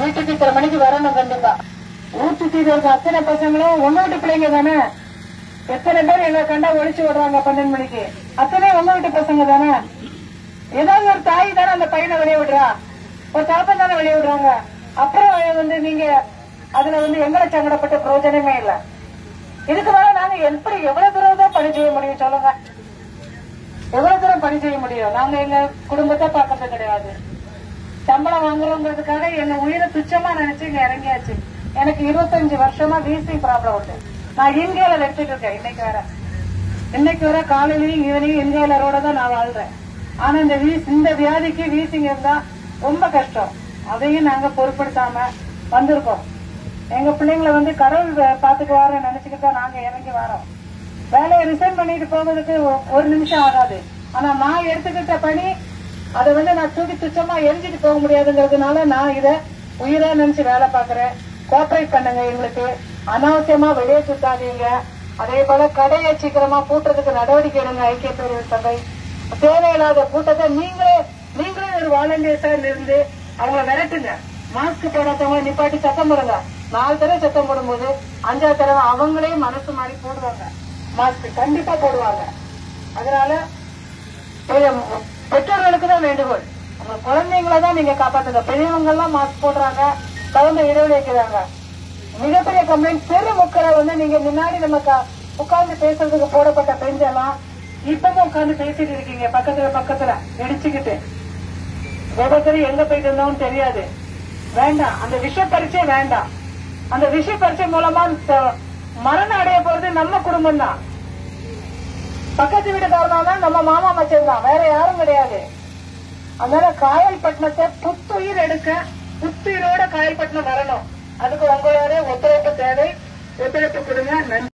வீட்டுக்கு இத்தனை மணிக்கு வரணும் கண்டிப்பா ஊர் சுத்திட்டு இருக்க அத்தனை பசங்களும் உங்க வீட்டு பிள்ளைங்க தானே எத்தனை பேர் எங்களை கண்டா ஒழிச்சு விடுறாங்க பன்னெண்டு மணிக்கு அத்தனை உங்க வீட்டு பசங்க தானே ஏதாவது ஒரு தாய் தானே அந்த பையனை வெளியே விடுறா ஒரு தகப்பன் தானே வெளியே விடுறாங்க அப்புறம் வந்து நீங்க அதுல வந்து எங்களை சங்கடப்பட்ட பிரயோஜனமே இல்ல இதுக்கு மேல நாங்க எப்படி எவ்வளவு தூரம் தான் பணி செய்ய முடியும் சொல்லுங்க எவ்வளவு தூரம் பணி செய்ய முடியும் நாங்க எங்க குடும்பத்தை பார்க்கறது கிடையாது சம்பளம் வாங்குறோங்கிறதுக்காக எங்க உயிரை துச்சமா நினைச்சு இங்க இறங்கியாச்சு எனக்கு இருபத்தஞ்சு வருஷமா வீசிங் ப்ராப்ளம் உண்டு நான் இன்ஹேலர் எடுத்துட்டு இருக்கேன் இன்னைக்கு வேற இன்னைக்கு வர காலையிலயும் ஈவினிங் இன்ஹேலரோட தான் நான் வாழ்றேன் ஆனா இந்த வீஸ் இந்த வியாதிக்கு வீசிங் இருந்தா ரொம்ப கஷ்டம் அதையும் நாங்க பொருட்படுத்தாம வந்திருக்கோம் எங்க பிள்ளைங்களை வந்து கடவுள் பாத்துக்குவாருன்னு நினைச்சுக்கிட்டு தான் நாங்க இறங்கி வரோம் வேலையை ரிசைன் பண்ணிட்டு போகிறதுக்கு ஒ- ஒரு நிமிஷம் ஆகாது ஆனா நான் எடுத்துக்கிட்ட பணி அதை வந்து நான் தூக்கி துச்சமா எரிஞ்சிட்டு போக முடியாதுங்கிறதுனால நான் இத உயிரா நினைச்சு வேலை பாக்குறேன் கோஆபரேட் பண்ணுங்க எங்களுக்கு அனாவசியமா வெளியே சுத்தாதீங்க அதே போல கடையை சீக்கிரமா பூட்டுறதுக்கு நடவடிக்கை எடுங்க ஐக்கிய பேரவை சபை தேவையில்லாத கூட்டத்தை நீங்களே நீங்களே ஒரு வாலண்டியர்ஸா இருந்து அவங்கள விரட்டுங்க மாஸ்க் போடாதவங்க நிப்பாட்டி சத்தம் போடுங்க நாலு தடவை சத்தம் போடும்போது அஞ்சாவது தடவை அவங்களே மனசு மாதிரி போடுவாங்க மாஸ்க் கண்டிப்பா போடுவாங்க அதனால இது பெற்றோர்களுக்கு தான் வேண்டுகோள் உங்க குழந்தைங்கள தான் நீங்க காப்பாத்துங்க பெரியவங்க எல்லாம் மாஸ்க் போடுறாங்க தகுந்த இடைவெளி வைக்கிறாங்க மிகப்பெரிய கம்ப்ளைண்ட் தெரு மக்களை வந்து நீங்க முன்னாடி நம்ம க- உட்கார்ந்து பேசுறதுக்கு போடப்பட்ட பெஞ்செல்லாம் இப்பவும் உட்கார்ந்து பேசிட்டு இருக்கீங்க பக்கத்துல பக்கத்துல இடிச்சுக்கிட்டு ஒவ்வொருத்தரும் எங்க போயிட்டு இருந்தோம்னு தெரியாது வேண்டாம் அந்த விஷ பரீட்சை வேண்டாம் அந்த விஷ பரீட்சை மூலமா த- மரணம் அடைய போறது நம்ம குடும்பம் தான் பக்கத்து வீட்டுக்காரனா தான் நம்ம மாமா மச்சன் தான் வேற யாரும் கிடையாது அதனால காயல்பட்டினத்தை புத்துயிர் எடுக்க புத்துயிரோட காயல்பட்டினம் வரணும் அதுக்கு உங்களோட ஒத்துழைப்பு தேவை ஒத்துழைப்பு கொடுங்க